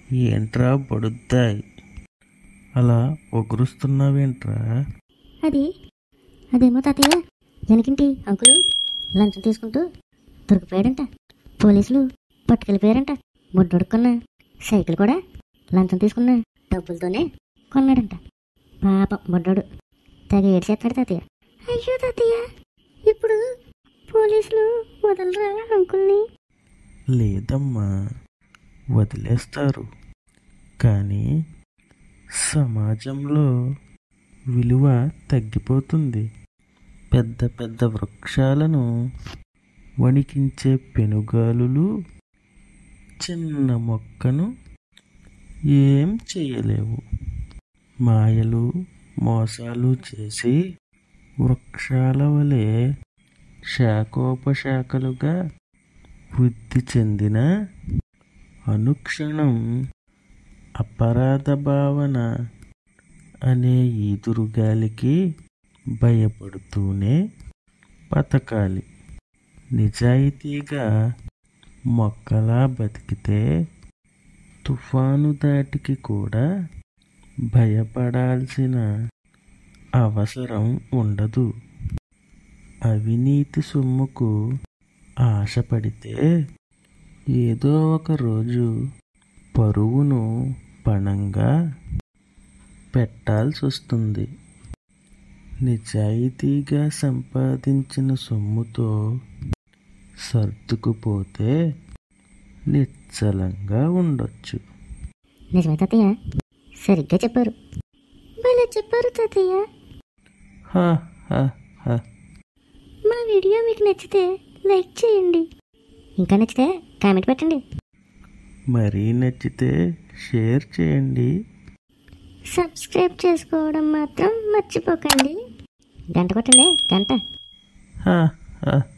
ఏంట్రా పడుద్దాయి అలా ఒగురుస్తున్నావేంట్రా అది అదేమో తాతయ్య వెనకింటి అంకులు లంచం తీసుకుంటూ దొరికిపోయాడంట పోలీసులు పట్టుకెళ్ళిపోయారంట ముడ్డొడుక్కున్న సైకిల్ కూడా లంచం తీసుకున్న డబ్బులతోనే కొన్నాడంట పాపం ముడ్డోడు తెగ ఏడ్చేస్తాడు తాతయ్య అయ్యో తాతయ్య ఇప్పుడు పోలీసులు వదలరా అంకుల్ని లేదమ్మా వదిలేస్తారు కానీ సమాజంలో విలువ తగ్గిపోతుంది పెద్ద పెద్ద వృక్షాలను వణికించే పెనుగాలులు చిన్న మొక్కను ఏం చేయలేవు మాయలు మోసాలు చేసి వృక్షాల వలె శాఖోపశాఖలుగా వృద్ధి చెందిన అనుక్షణం అపరాధ భావన అనే ఈదురుగాలికి భయపడుతూనే బతకాలి నిజాయితీగా మొక్కలా బతికితే తుఫాను దాటికి కూడా భయపడాల్సిన అవసరం ఉండదు అవినీతి సొమ్ముకు ఆశపడితే ఏదో ఒక రోజు పరువును పణంగా పెట్టాల్సి వస్తుంది నిజాయితీగా సంపాదించిన సొమ్ముతో సర్దుకుపోతే నిశ్చలంగా ఉండొచ్చు నిజమే తాతయ్య సరిగ్గా చెప్పారు భలే చెప్పారు తాతయ్య హా హా హా మా వీడియో మీకు నచ్చితే లైక్ చేయండి ఇంకా నచ్చితే కామెంట్ పెట్టండి మరీ నచ్చితే షేర్ చేయండి సబ్స్క్రైబ్ చేసుకోవడం మాత్రం మర్చిపోకండి గంట కొట్టండి గంట హా హా